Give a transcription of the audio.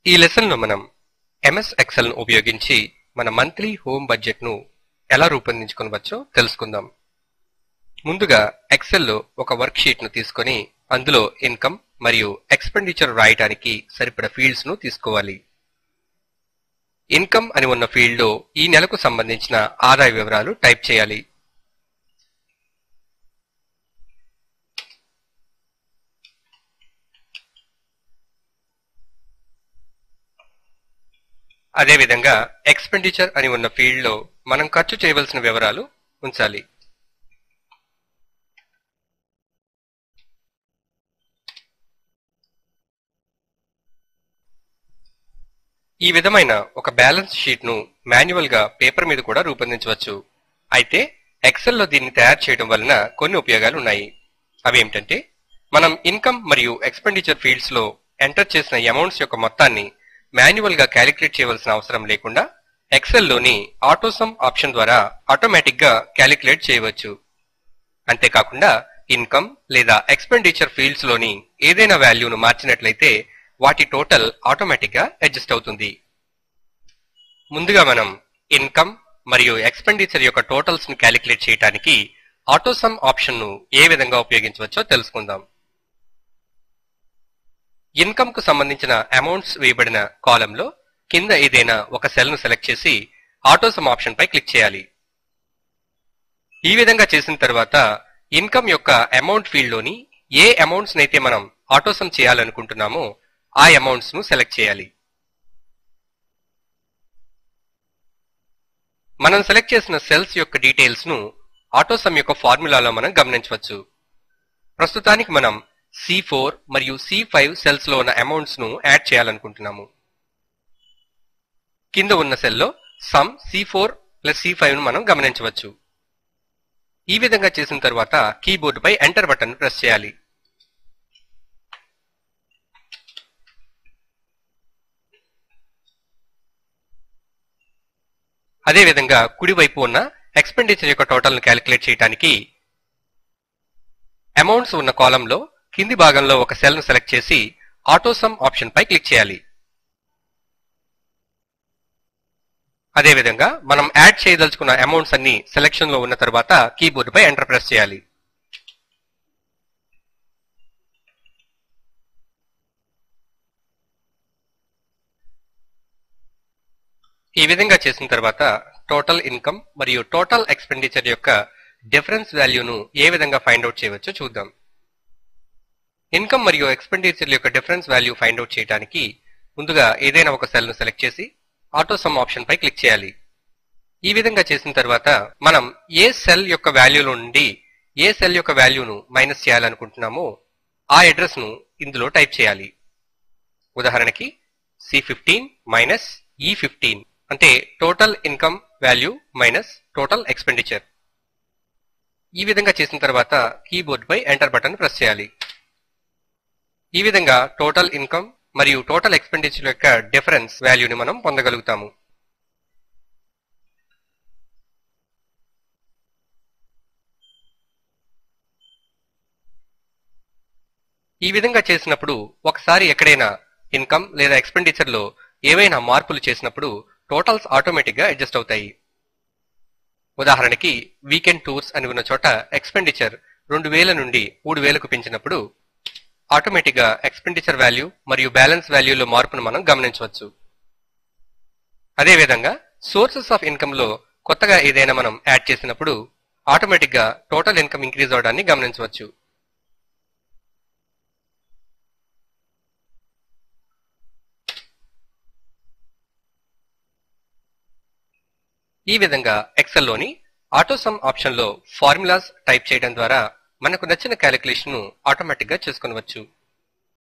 ఈ లెసన్ లో మనం ఎంఎస్ ఎక్సెల్ ను ఉపయోగించి మన మంత్లీ హోమ్ బడ్జెట్ ను ఎలా రూపొందించుకోవచ్చో తెలుసుకుందాం ముందుగా ఎక్సెల్ లో ఒక వర్క్ షీట్ ను తీసుకొని అందులో ఇన్కమ్ మరియు ఎక్స్పెండిచర్ రాయటానికి సరిపడ ఫీల్డ్స్ ను తీసుకోవాలి ఇన్కమ్ అని ఉన్న ఫీల్డ్ లో ఈ నెలకు సంబంధించిన ఆదాయ వివరాలు టైప్ చేయాలి అదేవిధంగా ఎక్స్పెండిచర్ అని ఉన్న ఫీల్డ్ లో మనం ఖర్చు చేయవలసిన వివరాలు ఉంచాలి ఈ విధమైన ఒక బ్యాలెన్స్ షీట్ ను మాన్యువల్ గా పేపర్ మీద కూడా రూపొందించవచ్చు అయితే ఎక్సెల్ లో దీన్ని తయారు చేయడం వలన కొన్ని ఉపయోగాలు ఉన్నాయి అవి ఏమిటంటే మనం ఇన్కమ్ మరియు ఎక్స్పెండిచర్ ఫీల్డ్స్ లో ఎంటర్ చేసిన అమౌంట్స్ యొక్క మొత్తాన్ని మాన్యువల్ గా క్యాలిక్యులేట్ చేయవలసిన అవసరం లేకుండా ఎక్సెల్ లోని ఆటోసమ్ ఆప్షన్ ద్వారా ఆటోమేటిక్ గా క్యాలిక్యులేట్ చేయవచ్చు అంతేకాకుండా ఇన్కమ్ లేదా ఎక్స్పెండిచర్ ఫీల్డ్స్ లోని ఏదైనా వాల్యూను మార్చినట్లయితే వాటి టోటల్ ఆటోమేటిక్ గా అడ్జస్ట్ అవుతుంది ముందుగా మనం ఇన్కమ్ మరియు ఎక్స్పెండిచర్ యొక్క టోటల్స్ ను క్యాలిక్యులేట్ చేయడానికి ఆటోసమ్ ఆప్షన్ ను ఏ విధంగా ఉపయోగించవచ్చో తెలుసుకుందాం ఇన్కమ్ కు సంబంధించిన అమౌంట్స్ వేయబడిన కాలంలో కింద ఏదైనా ఒక సెల్ ను సెలెక్ట్ చేసి ఆటోసమ్ ఆప్షన్ పై క్లిక్ చేయాలి ఈ విధంగా చేసిన తర్వాత ఇన్కమ్ యొక్క అమౌంట్ ఫీల్డ్ లోని ఏ అమౌంట్స్ నైతే మనం ఆటోసమ్ చేయాలనుకుంటున్నామో ఆ అమౌంట్స్ ను సెలెక్ట్ చేయాలి మనం సెలెక్ట్ చేసిన సెల్స్ యొక్క డీటెయిల్స్ ను ఆటోసమ్ యొక్క ఫార్ములాలో మనం గమనించవచ్చు ప్రస్తుతానికి మనం సి ఫోర్ మరియు సి ఫైవ్ సెల్స్ లో ఉన్న అమౌంట్స్ ను యాడ్ చేయాలనుకుంటున్నాము కింద ఉన్న సెల్లో sum C four plus C five ను మనం గమనించవచ్చు ఈ విధంగా చేసిన తర్వాత కీబోర్డుపై ఎంటర్ బటన్ ప్రెస్ చేయాలి అదేవిధంగా కుడివైపు ఉన్న ఎక్స్పెండిచర్ యొక్క టోటల్ ను క్యాలిక్యులేట్ చేయడానికి అమౌంట్స్ ఉన్న కాలంలో కింది భాగంలో ఒక సెల్ ను సెలెక్ట్ చేసి ఆటోసమ్ ఆప్షన్ పై క్లిక్ చేయాలి అదేవిధంగా మనం యాడ్ చేయదలుచుకున్న అమౌంట్స్ అన్ని సెలెక్షన్ లో ఉన్న తర్వాత కీబోర్డ్ పై ఎంటర్ ప్రెస్ చేయాలి ఈ విధంగా చేసిన తర్వాత టోటల్ ఇన్కమ్ మరియు టోటల్ ఎక్స్పెండిచర్ యొక్క డిఫరెన్స్ వాల్యూను ఏ విధంగా ఫైండ్ అవుట్ చేయవచ్చో చూద్దాం ఇన్కమ్ మరియు ఎక్స్పెండిచర్ యొక్క డిఫరెన్స్ వాల్యూ ఫైండ్ అవుట్ చేయడానికి ముందుగా ఏదైనా ఒక సెల్ ను సెలెక్ట్ చేసి ఆటో సమ్ ఆప్షన్ పై క్లిక్ చేయాలి ఈ విధంగా చేసిన తర్వాత మనం ఏ సెల్ యొక్క వాల్యూలో నుండి ఏ సెల్ యొక్క వాల్యూను మైనస్ చేయాలనుకుంటున్నామో ఆ అడ్రస్ ను ఇందులో టైప్ చేయాలి ఉదాహరణకి C fifteen minus E fifteen అంటే total income value minus total expenditure ఈ విధంగా చేసిన తర్వాత కీబోర్డ్ పై ఎంటర్ బటన్ ప్రెస్ చేయాలి ఈ విధంగా టోటల్ ఇన్కమ్ మరియు టోటల్ ఎక్స్పెండిచర్ యొక్క డిఫరెన్స్ వాల్యూని మనం పొందగలుగుతాము ఈ విధంగా చేసినప్పుడు ఒకసారి ఎక్కడైనా ఇన్కమ్ లేదా ఎక్స్పెండిచర్ లో ఏవైనా మార్పులు చేసినప్పుడు టోటల్స్ ఆటోమేటిక్ గా అడ్జస్ట్ అవుతాయి ఉదాహరణకి వీకెండ్ టూర్స్ అని ఉన్న చోట ఎక్స్పెండిచర్ రెండు వేల నుండి మూడు వేలకు పెంచినప్పుడు ఆటోమేటిక్ గా ఎక్స్పెండిచర్ వాల్యూ మరియు బ్యాలెన్స్ వాల్యూలో మార్పును మనం గమనించవచ్చు అదేవిధంగా సోర్సెస్ ఆఫ్ ఇన్కమ్ లో కొత్తగా ఏదైనా మనం యాడ్ చేసినప్పుడు ఆటోమేటిక్ గా టోటల్ ఇన్కమ్ ఇంక్రీజ్ అవడాన్ని గమనించవచ్చు ఈ విధంగా ఎక్సెల్ లోని ఆటోసమ్ ఆప్షన్ లో ఫార్ములాస్ టైప్ చేయడం ద్వారా మనకు నచ్చిన క్యాలిక్యులేషన్ ను ఆటోమేటిక్ గా చేసుకొనవచ్చు